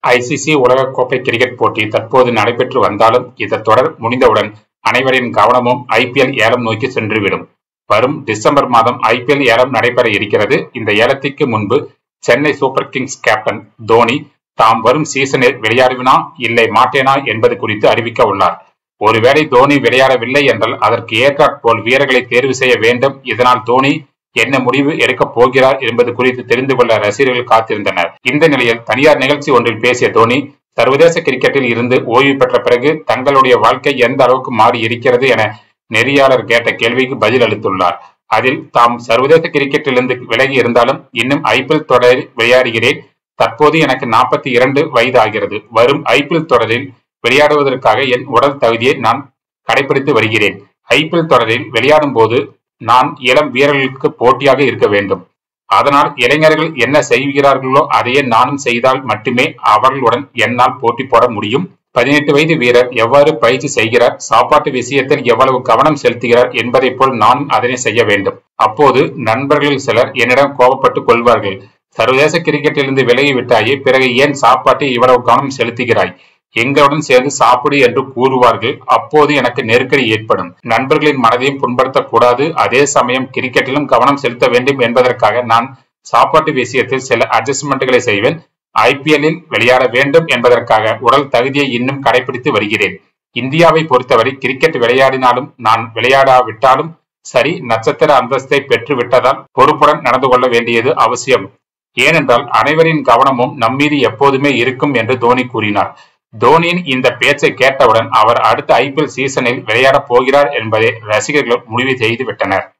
ICC உலகக்கோப்பை cricket போட்டி தற்போது நடைபெற்று வந்தாலும் இந்த தொடர் முடிந்தவுடன் அனைவரின் கவனமும் ஐபிஎல் ஏலம் நோக்கி சென்றுவிடும் வரும் டிசம்பர் மாதம் ஐபிஎல் ஏலம் நடைபெற இருக்கிறது இந்த ஏலத்திற்கு முன்பு Chennai Super Kings captain Dhoni தாம் வரும் சீசனில் விளையாடுவினா இல்லை மாட்டேனா என்பது குறித்து அறிவிக்க உள்ளார் ஒருவேளை தோனி விளையாடவில்லை என்றால் அதற்கு ஏற்றாற்போல் வீரர்களை தேர்வு செய்ய வேண்டும் இதனால் தோனி என்ன முடிவு எடுக்கப் போகிறார் என்பது குறித்து தெரிந்து கொள்ள ரசிகர்கள் காத்திருந்தனர் இந்த நிலையில் தனியார் நிகழ்ச்சி ஒன்றில் பேசிய தோனி சர்வதேச கிரிக்கெட்டில் இருந்து ஓய்வு பெற்ற பிறகு தங்களுடைய வாழ்க்கை எந்த அளவுக்கு மாறி இருக்கிறது என நெறியாளர் கேட்ட கேள்விக்கு பதில் அளித்துள்ளார் அதில் தாம் சர்வதேச கிரிக்கெட்டிலிருந்து விலகி இருந்தாலும் இன்னும் ஐபிஎல் தொடரில் விளையாடுகிறேன் தற்போது எனக்கு நாற்பத்தி இரண்டு வயது ஆகிறது வரும் ஐபிஎல் தொடரில் விளையாடுவதற்காக என் உடல் தகுதியை நான் கடைபிடித்து வருகிறேன் ஐபிஎல் தொடரில் விளையாடும் போது நான் இளம் வீரர்களுக்கு போட்டியாக இருக்க வேண்டும் அதனால் இளைஞர்கள் என்ன செய்கிறார்களோ அதையே நானும் செய்தால் மட்டுமே அவர்களுடன் என்னால் போட்டி போட முடியும் பதினெட்டு வயது வீரர் எவ்வாறு பயிற்சி செய்கிறார் சாப்பாட்டு விஷயத்தில் எவ்வளவு கவனம் செலுத்துகிறார் என்பதை போல் நானும் அதனை செய்ய வேண்டும் அப்போது நண்பர்கள் சிலர் என்னிடம் கோபப்பட்டு கொள்வார்கள் சர்வதேச கிரிக்கெட்டிலிருந்து விலகி விட்டாயே பிறகு ஏன் சாப்பாட்டை இவ்வளவு கவனம் செலுத்துகிறாய் எங்களுடன் சேர்ந்து சாப்பிடு என்று கூறுவார்கள் அப்போது எனக்கு நெருக்கடி ஏற்படும் நண்பர்களின் மனதையும் புண்படுத்தக்கூடாது அதே சமயம் கிரிக்கெட்டிலும் கவனம் செலுத்த வேண்டும் என்பதற்காக நான் சாப்பாட்டு விஷயத்தில் சில அட்ஜஸ்ட்மெண்ட்களை செய்வேன் ஐபிஎல்லில் விளையாட வேண்டும் என்பதற்காக உடல் தகுதியை இன்னும் கடைபிடித்து வருகிறேன் இந்தியாவை பொறுத்தவரை கிரிக்கெட் விளையாடினாலும் நான் விளையாடாவிட்டாலும் சரி நட்சத்திர அந்தஸ்தை பெற்று விட்டதால் பொறுப்புடன் நடந்து கொள்ள வேண்டியது அவசியம் ஏனென்றால் அனைவரின் கவனமும் நம்மீது எப்போதுமே இருக்கும் என்று தோனி கூறினார் தோனியின் இந்த பேச்சை கேட்டவுடன் அவர் அடுத்த ஐபிஎல் சீசனில் விளையாடப் போகிறார் என்பதை ரசிகர்கள் முடிவு செய்து விட்டனர்